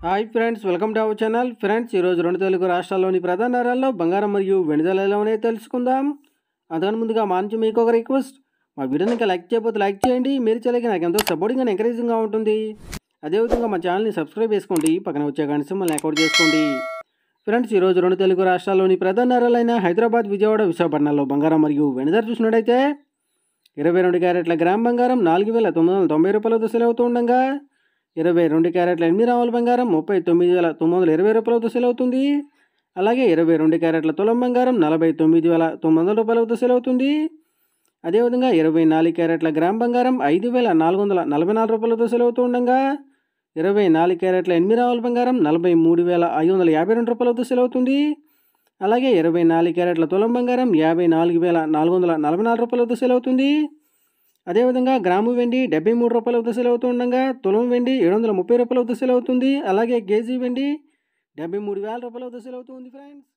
hi friends welcome to our channel friends ఈరోజు రెండు తెలుగు రాష్ట్రాల్లోని ప్రధాన నగరాల్లో బంగారం మరియు వెండి ధరలు ఎలా ఉన్నాయో తెలుసుకుందాం అంతకన్నా ముందుగా మా నుంచి మీకు ఒక రిక్వెస్ట్ మా వీడియోని ఇంకా లైక్ చేయకపోతే లైక్ చేయండి మీరు చేయలేక నాకు ఎంతో సపోర్టింగ్ అండ్ ఎంకరేజింగ్గా ఉంటుంది అదేవిధంగా మా ఛానల్ని సబ్స్క్రైబ్ చేసుకోండి పక్కన వచ్చే గంట సింబల్ని అకౌంట్ చేసుకోండి ఫ్రెండ్స్ ఈరోజు రెండు తెలుగు రాష్ట్రాల్లోని ప్రధాన నగరాలైన హైదరాబాద్ విజయవాడ విశాఖపట్నంలో బంగారం మరియు వెండి ధర చూసినట్టయితే ఇరవై రెండు క్యారెట్ల గ్రామ్ బంగారం నాలుగు వేల తొమ్మిది వందల తొంభై రూపాయలతో సెలవుతూ ఉండగా ఇరవై రెండు క్యారెట్ల ఎనిమిది రావుల బంగారం ముప్పై తొమ్మిది వేల తొమ్మిది వందల ఇరవై రూపాయలతో సెలవుతుంది అలాగే ఇరవై రెండు క్యారెట్ల తులం బంగారం నలభై తొమ్మిది వేల తొమ్మిది వందల రూపాయలతో సెలవుతుంది అదేవిధంగా ఇరవై నాలుగు క్యారెట్ల గ్రామ్ బంగారం ఐదు వేల నాలుగు వందల నలభై నాలుగు రూపాయలతో సెలవుతూ ఉండగా ఇరవై నాలుగు క్యారెట్ల ఎనిమిది రావుల బంగారం నలభై మూడు వేల ఐదు వందల యాభై రెండు రూపాయలతో సెలవుతుంది అలాగే ఇరవై నాలుగు క్యారెట్ల తులం బంగారం యాభై నాలుగు వేల నాలుగు వందల నలభై నాలుగు రూపాయలతో సెలవుతుంది అదేవిధంగా గ్రాము వెండి డెబ్బై మూడు రూపాయలతో సెలవుతూ ఉండగా తులం వెండి ఏడు వందల ముప్పై రూపాయలతో సెలవుతుంది అలాగే కేజీ వెండి డెబ్బై మూడు వేల రూపాయలతో సెలవుతుంది ఫ్రెండ్స్